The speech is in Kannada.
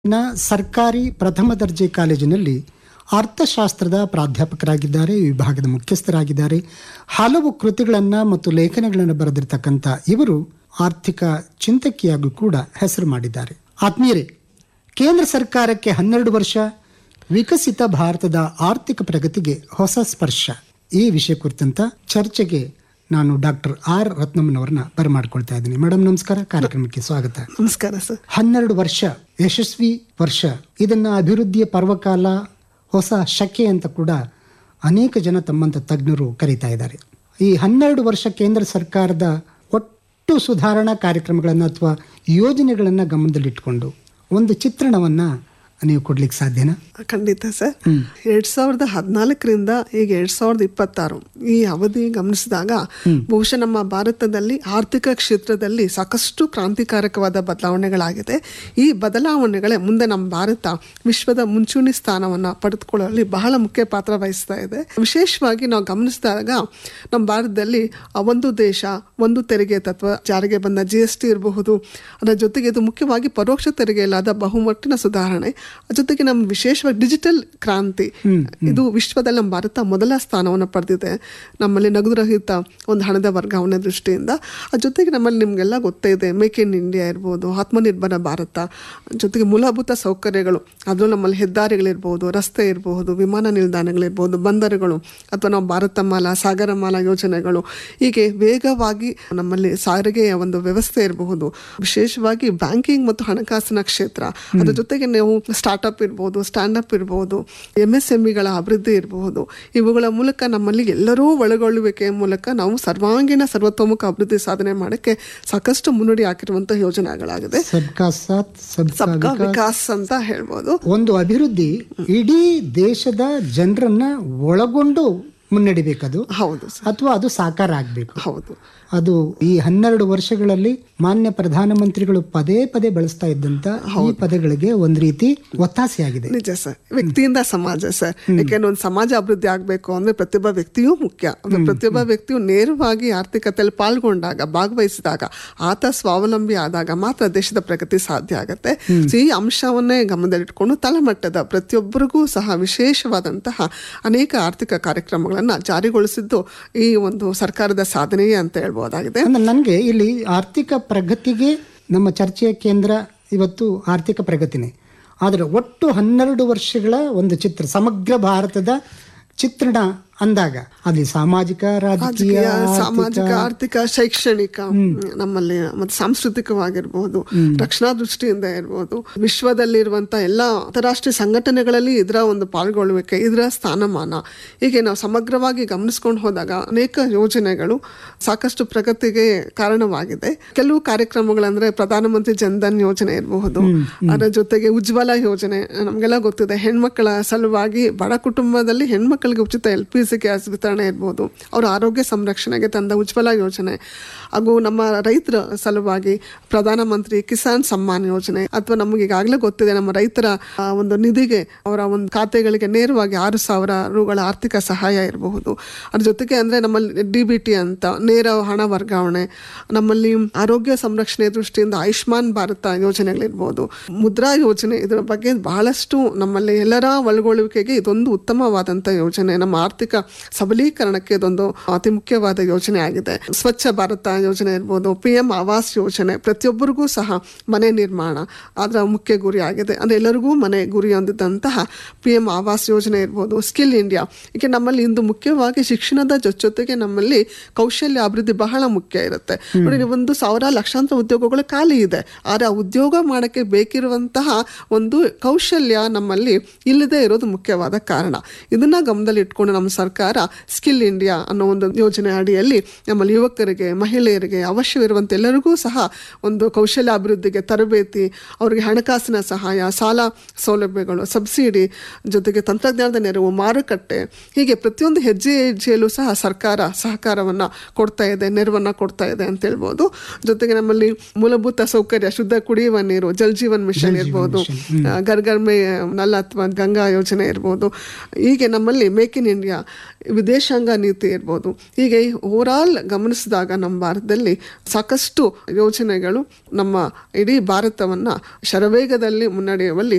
ನ ಸರ್ಕಾರಿ ಪ್ರಥಮ ದರ್ಜೆ ಕಾಲೇಜಿನಲ್ಲಿ ಅರ್ಥಶಾಸ್ತ್ರದ ಪ್ರಾಧ್ಯಾಪಕರಾಗಿದ್ದಾರೆ ಈ ವಿಭಾಗದ ಮುಖ್ಯಸ್ಥರಾಗಿದ್ದಾರೆ ಹಲವು ಕೃತಿಗಳನ್ನು ಮತ್ತು ಲೇಖನಗಳನ್ನು ಬರೆದಿರ್ತಕ್ಕಂಥ ಇವರು ಆರ್ಥಿಕ ಚಿಂತಕಿಯಾಗೂ ಕೂಡ ಹೆಸರು ಮಾಡಿದ್ದಾರೆ ಆತ್ಮೀಯರೇ ಕೇಂದ್ರ ಸರ್ಕಾರಕ್ಕೆ ಹನ್ನೆರಡು ವರ್ಷ ವಿಕಸಿತ ಭಾರತದ ಆರ್ಥಿಕ ಪ್ರಗತಿಗೆ ಹೊಸ ಸ್ಪರ್ಶ ಈ ವಿಷಯ ಕುರಿತಂತ ಚರ್ಚೆಗೆ ನಾನು ಡಾಕ್ಟರ್ ಆರ್ ರತ್ನಮ್ಮನವರನ್ನ ಬರಮಾಡ್ಕೊಳ್ತಾ ಇದ್ದೀನಿ ಮೇಡಮ್ ನಮಸ್ಕಾರ ಕಾರ್ಯಕ್ರಮಕ್ಕೆ ಸ್ವಾಗತ ನಮಸ್ಕಾರ ಸರ್ ಹನ್ನೆರಡು ವರ್ಷ ಯಶಸ್ವಿ ವರ್ಷ ಇದನ್ನ ಅಭಿವೃದ್ಧಿಯ ಪರ್ವಕಾಲ ಹೊಸ ಶಕೆ ಅಂತ ಕೂಡ ಅನೇಕ ಜನ ತಮ್ಮಂತ ತಜ್ಞರು ಕರೀತಾ ಇದ್ದಾರೆ ಈ ಹನ್ನೆರಡು ವರ್ಷ ಕೇಂದ್ರ ಸರ್ಕಾರದ ಒಟ್ಟು ಸುಧಾರಣಾ ಕಾರ್ಯಕ್ರಮಗಳನ್ನು ಅಥವಾ ಯೋಜನೆಗಳನ್ನು ಗಮನದಲ್ಲಿಟ್ಕೊಂಡು ಒಂದು ಚಿತ್ರಣವನ್ನ ನೀವು ಕೊಡ್ಲಿಕ್ಕೆ ಸಾಧ್ಯನಾ ಖಂಡಿತ ಸರ್ ಎರಡ್ ಸಾವಿರದ ಹದಿನಾಲ್ಕರಿಂದ ಈಗ ಎರಡ್ ಸಾವಿರದ ಇಪ್ಪತ್ತಾರು ಈ ಅವಧಿ ಗಮನಿಸಿದಾಗ ಬಹುಶಃ ನಮ್ಮ ಭಾರತದಲ್ಲಿ ಆರ್ಥಿಕ ಕ್ಷೇತ್ರದಲ್ಲಿ ಸಾಕಷ್ಟು ಕ್ರಾಂತಿಕಾರಕವಾದ ಬದಲಾವಣೆಗಳಾಗಿದೆ ಈ ಬದಲಾವಣೆಗಳೇ ಮುಂದೆ ನಮ್ಮ ಭಾರತ ವಿಶ್ವದ ಮುಂಚೂಣಿ ಸ್ಥಾನವನ್ನ ಪಡೆದುಕೊಳ್ಳುವಲ್ಲಿ ಬಹಳ ಮುಖ್ಯ ಪಾತ್ರ ವಹಿಸ್ತಾ ಇದೆ ವಿಶೇಷವಾಗಿ ನಾವು ಗಮನಿಸಿದಾಗ ನಮ್ಮ ಭಾರತದಲ್ಲಿ ಆ ಒಂದು ದೇಶ ಒಂದು ತೆರಿಗೆ ತತ್ವ ಜಾರಿಗೆ ಬಂದ ಜಿ ಎಸ್ ಟಿ ಇರಬಹುದು ಅದರ ಜೊತೆಗೆ ಇದು ಮುಖ್ಯವಾಗಿ ಪರೋಕ್ಷ ತೆರಿಗೆಯಲ್ಲಾದ ಬಹುಮಟ್ಟಿನ ಸುಧಾರಣೆ ಜೊತೆಗೆ ನಮ್ಮ ವಿಶೇಷವಾಗಿ ಡಿಜಿಟಲ್ ಕ್ರಾಂತಿ ಇದು ವಿಶ್ವದಲ್ಲಿ ನಮ್ಮ ಭಾರತ ಮೊದಲ ಸ್ಥಾನವನ್ನು ಪಡೆದಿದೆ ನಮ್ಮಲ್ಲಿ ನಗದುರಹಿತ ಒಂದು ಹಣದ ವರ್ಗಾವಣೆ ದೃಷ್ಟಿಯಿಂದ ಅದ್ರ ಜೊತೆಗೆ ನಮ್ಮಲ್ಲಿ ನಿಮಗೆಲ್ಲ ಗೊತ್ತೇ ಇದೆ ಮೇಕ್ ಇನ್ ಇಂಡಿಯಾ ಇರ್ಬೋದು ಆತ್ಮನಿರ್ಭರ ಭಾರತ ಜೊತೆಗೆ ಮೂಲಭೂತ ಸೌಕರ್ಯಗಳು ಅದರಲ್ಲೂ ನಮ್ಮಲ್ಲಿ ಹೆದ್ದಾರಿಗಳಿರ್ಬೋದು ರಸ್ತೆ ಇರಬಹುದು ವಿಮಾನ ನಿಲ್ದಾಣಗಳಿರ್ಬೋದು ಬಂದರುಗಳು ಅಥವಾ ನಾವು ಭಾರತ ಮಾಲಾ ಸಾಗರ ಮಾಲಾ ಯೋಜನೆಗಳು ಹೀಗೆ ವೇಗವಾಗಿ ನಮ್ಮಲ್ಲಿ ಸಾರಿಗೆಯ ಒಂದು ವ್ಯವಸ್ಥೆ ಇರಬಹುದು ವಿಶೇಷವಾಗಿ ಬ್ಯಾಂಕಿಂಗ್ ಮತ್ತು ಹಣಕಾಸಿನ ಕ್ಷೇತ್ರ ಅದ್ರ ಜೊತೆಗೆ ನಾವು ಸ್ಟಾರ್ಟ್ಅಪ್ ಇರ್ಬೋದು ಸ್ಟ್ಯಾಂಡಪ್ ಇರ್ಬೋದು ಎಂ ಎಸ್ ಎಂಇಗಳ ಅಭಿವೃದ್ಧಿ ಇರಬಹುದು ಇವುಗಳ ಮೂಲಕ ನಮ್ಮಲ್ಲಿ ಎಲ್ಲರೂ ಒಳಗೊಳ್ಳುವಿಕೆಯ ಮೂಲಕ ನಾವು ಸರ್ವಾಂಗೀಣ ಸರ್ವತೋಮುಖ ಅಭಿವೃದ್ಧಿ ಸಾಧನೆ ಮಾಡೋಕ್ಕೆ ಸಾಕಷ್ಟು ಮುನ್ನುಡಿ ಹಾಕಿರುವಂತಹ ಯೋಜನೆಗಳಾಗಿದೆ ಸಬ್ಕಾ ಸಾಥ್ ಸಬ್ಕಾ ಸಬ್ಕಾ ವಿಕಾಸ್ ವಿಕಾಸ್ ಅಂತ ಹೇಳ್ಬೋದು ಒಂದು ಅಭಿವೃದ್ಧಿ ಇಡೀ ದೇಶದ ಜನರನ್ನ ಒಳಗೊಂಡು ಮುನ್ನಡಿಬೇಕದು ಹೌದು ಸರ್ ಅಥವಾ ಅದು ಸಾಕಾರ ಆಗ್ಬೇಕು ಹೌದು ಅದು ಈ ಹನ್ನೆರಡು ವರ್ಷಗಳಲ್ಲಿ ಮಾನ್ಯ ಪ್ರಧಾನಮಂತ್ರಿಗಳು ಪದೇ ಪದೇ ಬಳಸ್ತಾ ಇದ್ದಂತ ಈ ಪದಗಳಿಗೆ ಒಂದ್ ರೀತಿ ಒತ್ತಾಸೆಯಾಗಿದೆ ನಿಜ ಸರ್ ವ್ಯಕ್ತಿಯಿಂದ ಸಮಾಜ ಸರ್ ಯಾಕೆಂದ್ರೆ ಒಂದು ಸಮಾಜ ಅಭಿವೃದ್ಧಿ ಆಗಬೇಕು ಅಂದ್ರೆ ಪ್ರತಿಯೊಬ್ಬ ವ್ಯಕ್ತಿಯೂ ಮುಖ್ಯ ಅಂದ್ರೆ ಪ್ರತಿಯೊಬ್ಬ ವ್ಯಕ್ತಿಯು ನೇರವಾಗಿ ಆರ್ಥಿಕತೆಯಲ್ಲಿ ಪಾಲ್ಗೊಂಡಾಗ ಭಾಗವಹಿಸಿದಾಗ ಆತ ಸ್ವಾವಲಂಬಿ ಆದಾಗ ಮಾತ್ರ ದೇಶದ ಪ್ರಗತಿ ಸಾಧ್ಯ ಆಗುತ್ತೆ So, ಈ ಅಂಶವನ್ನೇ ಗಮನದಲ್ಲಿಟ್ಕೊಂಡು ತಳಮಟ್ಟದ ಪ್ರತಿಯೊಬ್ಬರಿಗೂ ಸಹ ವಿಶೇಷವಾದಂತಹ ಅನೇಕ ಆರ್ಥಿಕ ಕಾರ್ಯಕ್ರಮಗಳನ್ನ ಜಾರಿಗೊಳಿಸಿದ್ದು ಈ ಒಂದು ಸರ್ಕಾರದ ಸಾಧನೆಯೇ ಅಂತ ಹೇಳ್ಬೋದಾಗಿದೆ ಅಂದ್ರೆ ನನಗೆ ಇಲ್ಲಿ ಆರ್ಥಿಕ ಪ್ರಗತಿಗೆ ನಮ್ಮ ಚರ್ಚೆಯ ಕೇಂದ್ರ ಇವತ್ತು ಆರ್ಥಿಕ ಪ್ರಗತಿನೇ ಆದರೆ ಒಟ್ಟು ಹನ್ನೆರಡು ವರ್ಷಗಳ ಒಂದು ಚಿತ್ರ ಸಮಗ್ರ ಭಾರತದ ಚಿತ್ರಣ ಅಂದಾಗ ಅಲ್ಲಿ ಸಾಮಾಜಿಕ ರಾಜಕೀಯ ರಾಜಕೀಯ ಸಾಮಾಜಿಕ ಆರ್ಥಿಕ ಶೈಕ್ಷಣಿಕ ನಮ್ಮಲ್ಲಿ ಮತ್ತೆ ಸಾಂಸ್ಕೃತಿಕವಾಗಿರ್ಬೋದು ರಕ್ಷಣಾ ದೃಷ್ಟಿಯಿಂದ ಇರ್ಬೋದು ವಿಶ್ವದಲ್ಲಿರುವಂತ ಎಲ್ಲ ಅಂತಾರಾಷ್ಟ್ರೀಯ ಸಂಘಟನೆಗಳಲ್ಲಿ ಇದರ ಒಂದು ಪಾಲ್ಗೊಳ್ಳುವಿಕೆ ಇದರ ಸ್ಥಾನಮಾನ ಹೀಗೆ ನಾವು ಸಮಗ್ರವಾಗಿ ಗಮನಿಸ್ಕೊಂಡು ಹೋದಾಗ ಅನೇಕ ಯೋಜನೆಗಳು ಸಾಕಷ್ಟು ಪ್ರಗತಿಗೆ ಕಾರಣವಾಗಿದೆ ಕೆಲವು ಕಾರ್ಯಕ್ರಮಗಳಂದ್ರೆ ಪ್ರಧಾನಮಂತ್ರಿ ಜನ್ಧನ್ ಯೋಜನೆ ಇರಬಹುದು ಅದರ ಜೊತೆಗೆ ಉಜ್ವಲ ಯೋಜನೆ ನಮಗೆಲ್ಲ ಗೊತ್ತಿದೆ ಹೆಣ್ಮಕ್ಕಳ ಸಲುವಾಗಿ ಬಡ ಕುಟುಂಬದಲ್ಲಿ ಹೆಣ್ಮಕ್ಳಿಗೆ ಉಚಿತ ಎಲ್ ಪಿ ಜಿ ಗ್ಯಾಸ್ ವಿತರಣೆ ಇರ್ಬೋದು ಅವರ ಆರೋಗ್ಯ ಸಂರಕ್ಷಣೆಗೆ ತಂದ ಉಜ್ವಲ ಯೋಜನೆ ಹಾಗೂ ನಮ್ಮ ರೈತರ ಸಲುವಾಗಿ ಪ್ರಧಾನಮಂತ್ರಿ ಕಿಸಾನ್ ಸಮ್ಮಾನ್ ಯೋಜನೆ ಅಥವಾ ನಮಗೆ ಈಗಾಗಲೇ ಗೊತ್ತಿದೆ ನಮ್ಮ ರೈತರ ಆ, ಒಂದು ನಿಧಿಗೆ ಅವರ ಒಂದು ಖಾತೆಗಳಿಗೆ ನೇರವಾಗಿ ಆರು ಸಾವಿರ ರುಗಳ ಆರ್ಥಿಕ ಸಹಾಯ ಇರಬಹುದು ಅದ್ರ ಜೊತೆಗೆ ಅಂದ್ರೆ ನಮ್ಮಲ್ಲಿ ಡಿ ಬಿ ಟಿ ಅಂತ ನೇರ ಹಣ ವರ್ಗಾವಣೆ ನಮ್ಮಲ್ಲಿ ಆರೋಗ್ಯ ಸಂರಕ್ಷಣೆ ದೃಷ್ಟಿಯಿಂದ ಆಯುಷ್ಮಾನ್ ಭಾರತ ಯೋಜನೆಗಳಿರ್ಬೋದು ಮುದ್ರಾ ಯೋಜನೆ ಇದರ ಬಗ್ಗೆ ಬಹಳಷ್ಟು ನಮ್ಮಲ್ಲಿ ಎಲ್ಲರ ಒಳಗೊಳ್ಳುವಿಕೆಗೆ ಇದೊಂದು ಉತ್ತಮವಾದಂತ ಯೋಜನೆ ನಮ್ಮ ಆರ್ಥಿಕ ಸಬಲೀಕರಣಕ್ಕೆ ಇದೊಂದು ಅತಿ ಮುಖ್ಯವಾದ ಯೋಜನೆ ಆಗಿದೆ ಸ್ವಚ್ಛ ಭಾರತ ಯೋಜನೆ ಇರ್ಬೋದು ಪಿ ಎಂ ಆವಾಸ್ ಯೋಜನೆ ಪ್ರತಿಯೊಬ್ಬರಿಗೂ ಸಹ ಮನೆ ನಿರ್ಮಾಣ ಅದರ ಮುಖ್ಯ ಗುರಿ ಆಗಿದೆ ಅಂದ್ರೆ ಎಲ್ಲರಿಗೂ ಮನೆ ಗುರಿ ಹೊಂದಿದಂತಹ ಪಿ ಎಂ ಆವಾಸ್ ಯೋಜನೆ ಇರ್ಬೋದು ಸ್ಕಿಲ್ ಇಂಡಿಯಾ ಈಗ ನಮ್ಮಲ್ಲಿ ಇಂದು ಮುಖ್ಯವಾಗಿ ಶಿಕ್ಷಣದ ಜೊತೆ ಜೊತೆಗೆ ನಮ್ಮಲ್ಲಿ ಕೌಶಲ್ಯ ಅಭಿವೃದ್ಧಿ ಬಹಳ ಮುಖ್ಯ ಇರುತ್ತೆ ನೋಡಿ ನೀವು ಒಂದು ಸಾವಿರ ಲಕ್ಷಾಂತರ ಉದ್ಯೋಗಗಳು ಖಾಲಿ ಇದೆ ಆದರೆ ಆ ಉದ್ಯೋಗ ಮಾಡಕ್ಕೆ ಬೇಕಿರುವಂತಹ ಒಂದು ಕೌಶಲ್ಯ ನಮ್ಮಲ್ಲಿ ಇಲ್ಲದೆ ಇರೋದು ಮುಖ್ಯವಾದ ಕಾರಣ ಇದನ್ನ ಗಮನದಲ್ಲಿ ಇಟ್ಕೊಂಡು ನಮ್ಮ ಸರ್ಕಾರ ಸ್ಕಿಲ್ ಇಂಡಿಯಾ ಅನ್ನೋ ಒಂದು ಯೋಜನೆ ಅಡಿಯಲ್ಲಿ ನಮ್ಮಲ್ಲಿ ಯುವಕರಿಗೆ ಮಹಿಳೆಯರಿಗೆ ಅವಶ್ಯವಿರುವಂತ ಎಲ್ಲರಿಗೂ ಸಹ ಒಂದು ಕೌಶಲ್ಯ ಅಭಿವೃದ್ಧಿಗೆ ತರಬೇತಿ ಅವರಿಗೆ ಹಣಕಾಸಿನ ಸಹಾಯ ಸಾಲ ಸೌಲಭ್ಯಗಳು ಸಬ್ಸಿಡಿ ಜೊತೆಗೆ ತಂತ್ರಜ್ಞಾನದ ನೆರವು ಮಾರುಕಟ್ಟೆ ಹೀಗೆ ಪ್ರತಿಯೊಂದು ಹೆಜ್ಜೆ ಹೆಜ್ಜೆಯಲ್ಲೂ ಸಹ ಸರ್ಕಾರ ಸಹಕಾರವನ್ನ ಕೊಡ್ತಾ ಇದೆ ನೆರವನ್ನ ಕೊಡ್ತಾ ಇದೆ ಅಂತ ಹೇಳ್ಬೋದು ಜೊತೆಗೆ ನಮ್ಮಲ್ಲಿ ಮೂಲಭೂತ ಸೌಕರ್ಯ ಶುದ್ಧ ಕುಡಿಯುವ ನೀರು ಜಲ್ ಜೀವನ್ ಮಿಷನ್ ಇರ್ಬೋದು ಆ, ಗರ್ ಗರ್ ಮೇ ನಲ್ ಅಥವಾ ಗಂಗಾ ಯೋಜನೆ ಇರ್ಬೋದು ಹೀಗೆ ನಮ್ಮಲ್ಲಿ ಮೇಕ್ ಇನ್ ಇಂಡಿಯಾ ವಿದೇಶಾಂಗ ನೀತಿ ಇರ್ಬೋದು ಹೀಗೆ ಓವರಾಲ್ ಗಮನಿಸಿದಾಗ ನಮ್ಮ ಭಾರತದಲ್ಲಿ ಸಾಕಷ್ಟು ಯೋಜನೆಗಳು ನಮ್ಮ ಇಡೀ ಭಾರತವನ್ನ ಶರವೇಗದಲ್ಲಿ ಮುನ್ನಡೆಯುವಲ್ಲಿ